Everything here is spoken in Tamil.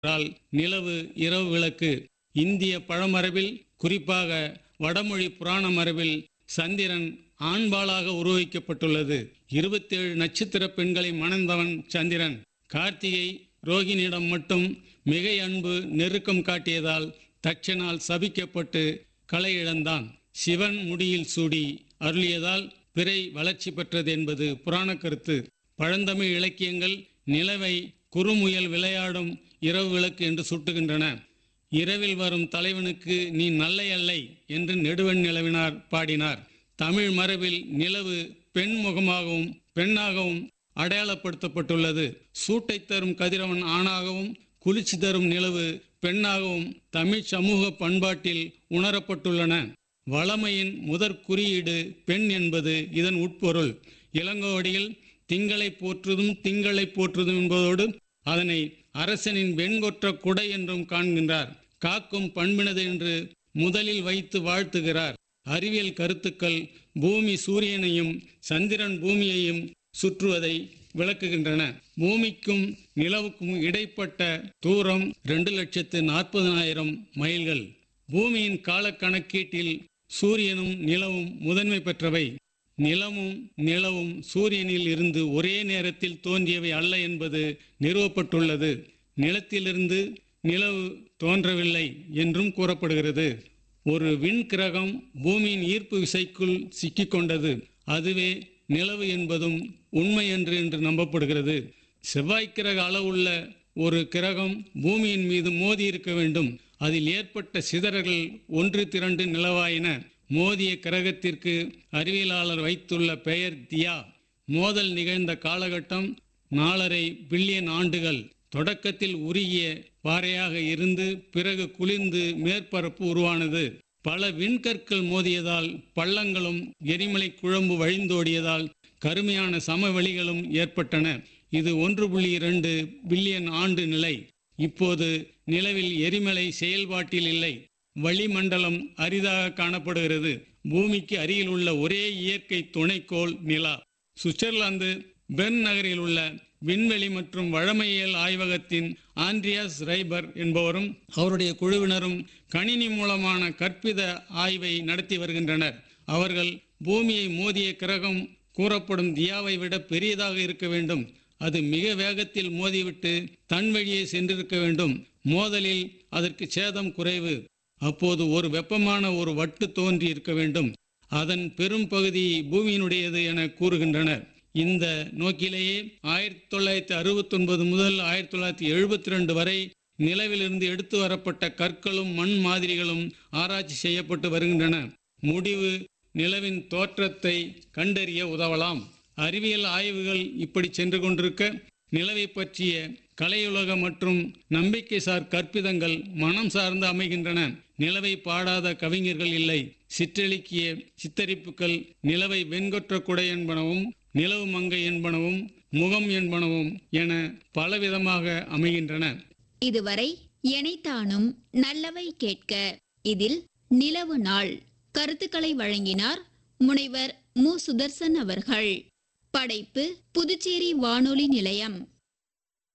என்றால் நிலவு இரவு விளக்கு இந்திய பழமரபில் குறிப்பாக வடமொழி புராண மரபில் சந்திரன் ஆண்பாளாக உருவகிக்கப்பட்டுள்ளது இருபத்தேழு நட்சத்திர பெண்களை மணந்தவன் சந்திரன் கார்த்திகை ரோகிணியிடம் மட்டும் மிகை அன்பு நெருக்கம் காட்டியதால் தட்சனால் சபிக்கப்பட்டு களை இழந்தான் சிவன் முடியில் சூடி அருளியதால் பிறை வளர்ச்சி பெற்றது என்பது புராண கருத்து பழந்தமிழ் இலக்கியங்கள் நிலவை குறுமுயல் விளையாடும் இரவு விளக்கு என்று சுட்டுகின்றன இரவில் வரும் தலைவனுக்கு நீ நல்லை அல்லை என்று நெடுவன் நிலவினார் பாடினார் தமிழ் மரபில் நிலவு பெண் முகமாகவும் பெண்ணாகவும் அடையாளப்படுத்தப்பட்டுள்ளது சூட்டை தரும் கதிரவன் ஆணாகவும் குளிர்ச்சி தரும் நிலவு பெண்ணாகவும் தமிழ் சமூக பண்பாட்டில் உணரப்பட்டுள்ளன வளமையின் முதற் குறியீடு பெண் என்பது இதன் உட்பொருள் இளங்கோவடியில் திங்களை போற்றுதும் திங்களை போற்றுதும் என்பதோடு அதனை அரசனின் வெண்கொற்ற குடை என்றும் காண்கின்றார் காக்கும் பண்பினது என்று முதலில் வைத்து வாழ்த்துகிறார் அறிவியல் கருத்துக்கள் பூமி சூரியனையும் சந்திரன் பூமியையும் சுற்றுவதை விளக்குகின்றன பூமிக்கும் நிலவுக்கும் இடைப்பட்ட தூரம் ரெண்டு லட்சத்து நாற்பதனாயிரம் மைல்கள் பூமியின் காலக்கணக்கீட்டில் சூரியனும் நிலவும் முதன்மை பெற்றவை நிலமும் நிலவும் சூரியனில் இருந்து ஒரே நேரத்தில் தோன்றியவை அல்ல என்பது நிறுவப்பட்டுள்ளது நிலத்திலிருந்து நிலவு தோன்றவில்லை என்றும் கூறப்படுகிறது ஒரு விண்கிரகம் பூமியின் ஈர்ப்பு விசைக்குள் சிக்கிக்கொண்டது அதுவே நிலவு என்பதும் உண்மை என்று என்று நம்பப்படுகிறது செவ்வாய் கிரக அளவுள்ள ஒரு கிரகம் பூமியின் மீது மோதி இருக்க வேண்டும் அதில் ஏற்பட்ட சிதறல்கள் ஒன்று திரண்டு நிலவாயின மோதிய கிரகத்திற்கு அறிவியலாளர் வைத்துள்ள பெயர் தியா மோதல் நிகழ்ந்த காலகட்டம் நாலரை பில்லியன் ஆண்டுகள் தொடக்கத்தில் உருகிய பாறையாக இருந்து பிறகு குளிர்ந்து மேற்பரப்பு உருவானது பல விண்கற்கள் மோதியதால் பள்ளங்களும் எரிமலை குழம்பு வழிந்தோடியதால் கருமையான சமவெளிகளும் ஏற்பட்டன இது ஒன்று புள்ளி இரண்டு பில்லியன் ஆண்டு நிலை இப்போது நிலவில் எரிமலை செயல்பாட்டில் இல்லை வளிமண்டலம் அரிதாக காணப்படுகிறது பூமிக்கு அருகில் உள்ள ஒரே இயற்கை துணைக்கோள் நிலா சுவிட்சர்லாந்து பெர்ன் நகரில் உள்ள விண்வெளி மற்றும் வழமையியல் ஆய்வகத்தின் ஆண்ட்ரியாஸ் ரைபர் என்பவரும் அவருடைய குழுவினரும் கணினி மூலமான கற்பித ஆய்வை நடத்தி வருகின்றனர் அவர்கள் பூமியை மோதிய கிரகம் கூறப்படும் தியாவை விட பெரியதாக இருக்க வேண்டும் அது மிக வேகத்தில் மோதிவிட்டு தன் வழியே சென்றிருக்க வேண்டும் மோதலில் அதற்கு சேதம் குறைவு அப்போது ஒரு வெப்பமான ஒரு வட்டு தோன்றி இருக்க வேண்டும் அதன் பெரும் பகுதி பூமியினுடையது என கூறுகின்றனர் இந்த நோக்கிலேயே ஆயிரத்தி தொள்ளாயிரத்தி அறுபத்தி ஒன்பது முதல் ஆயிரத்தி தொள்ளாயிரத்தி எழுபத்தி ரெண்டு வரை நிலவிலிருந்து எடுத்து வரப்பட்ட கற்களும் மண் மாதிரிகளும் ஆராய்ச்சி செய்யப்பட்டு வருகின்றன முடிவு நிலவின் தோற்றத்தை கண்டறிய உதவலாம் அறிவியல் ஆய்வுகள் இப்படி சென்று கொண்டிருக்க நிலவை பற்றிய கலையுலக மற்றும் நம்பிக்கைசார் கற்பிதங்கள் மனம் சார்ந்து அமைகின்றன நிலவை பாடாத கவிஞர்கள் இல்லை சிற்றெழுக்கிய சித்தரிப்புகள் நிலவை வெண்கொற்ற குடை என்பனவும் நிலவு மங்கை என்பனவும் முகம் என்பனவும் என பலவிதமாக அமைகின்றன இதுவரை எனைத்தானும் நல்லவை கேட்க இதில் நிலவு நாள் கருத்துக்களை வழங்கினார் முனைவர் மு சுதர்சன் அவர்கள் படைப்பு புதுச்சேரி வானொலி நிலையம்